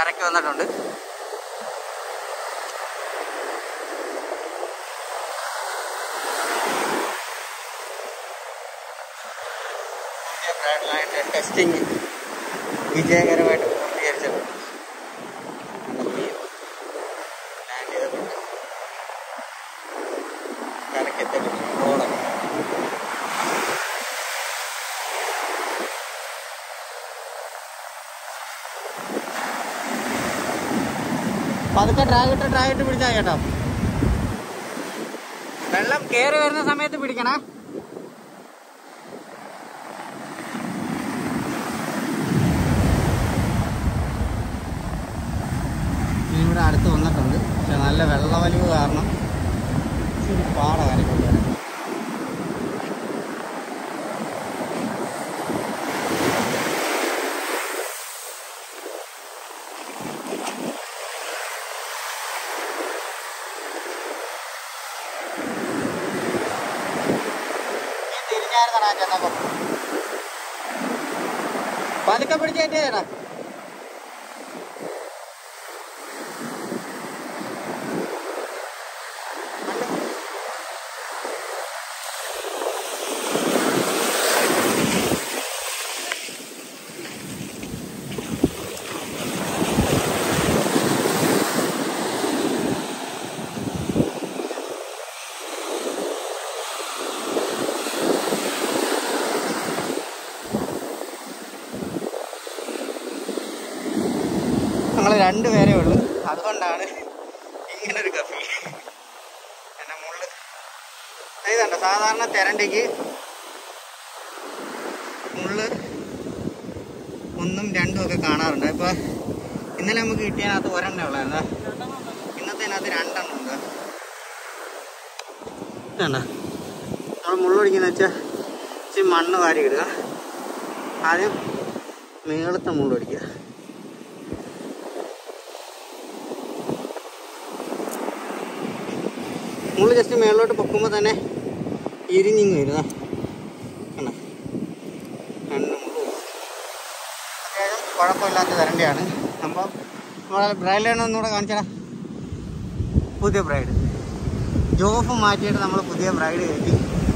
കരയ്ക്ക് വന്നിട്ടുണ്ട് പുതിയ ബ്രാൻഡ് ലൈൻ്റെ ടെസ്റ്റിംഗ് വിജയകരമായിട്ട് പൂർത്തീകരിച്ചിട്ടുണ്ട് ലാൻഡ് ചെയ്തിട്ടുണ്ട് കരക്കെത്തിയിട്ടുണ്ട് റോഡ് പതുക്കെ ഡ്രാഗിട്ട് ഡ്രാഗിട്ട് പിടിച്ചാൽ കേട്ടോ വെള്ളം കയറി വരുന്ന സമയത്ത് പിടിക്കണേ ഇനി ഇവിടെ അടുത്ത് വന്നിട്ടുണ്ട് പക്ഷെ നല്ല വെള്ളവലിവ് കാരണം ഇച്ചിരി പാടാ കാര്യം തിരിഞ്ഞായിരുന്നടാ ചെന്നപ്പോ പതുക്കെ പിടിച്ചേറ്റാ ചേട്ടാ ഞങ്ങൾ രണ്ടുപേരേ ഉള്ളൂ അതുകൊണ്ടാണ് ഇങ്ങനൊരു കഫി എന്നെ മുള്ളു ഇതുണ്ട് സാധാരണ തെരണ്ടിക്ക് മുള്ള് ഒന്നും രണ്ടും ഒക്കെ കാണാറുണ്ട് ഇപ്പൊ ഇന്നലെ നമുക്ക് കിട്ടിയതിനകത്ത് ഒരെണ്ണേ ഉള്ളായിരുന്നു ഇന്നത്തെ അതിനകത്ത് രണ്ടെണ്ണം ഉണ്ട് ഇതുണ്ട നമ്മൾ മുള്ളൊടിക്കുന്ന വെച്ചാൽ ഇച്ചിരി മണ്ണ് വാരി ഇടുക ആദ്യം മേളത്തെ മുള്ളൊടിക്കുക മുള്ള് ജസ്റ്റ് മേളിലോട്ട് പൊക്കുമ്പോൾ തന്നെ ഇരിഞ്ഞിങ് വരുക കണ്ട രണ്ട് മുള്ളു അത്യാവശ്യം കുഴപ്പമില്ലാത്ത തരണ്ടിയാണ് അപ്പോൾ നമ്മളെ ബ്രൈഡിലാണ് ഒന്നുകൂടെ കാണിച്ചടാ പുതിയ ബ്രൈഡ് ജോഫ് മാറ്റിയിട്ട് നമ്മൾ പുതിയ ബ്രൈഡ് കയറ്റി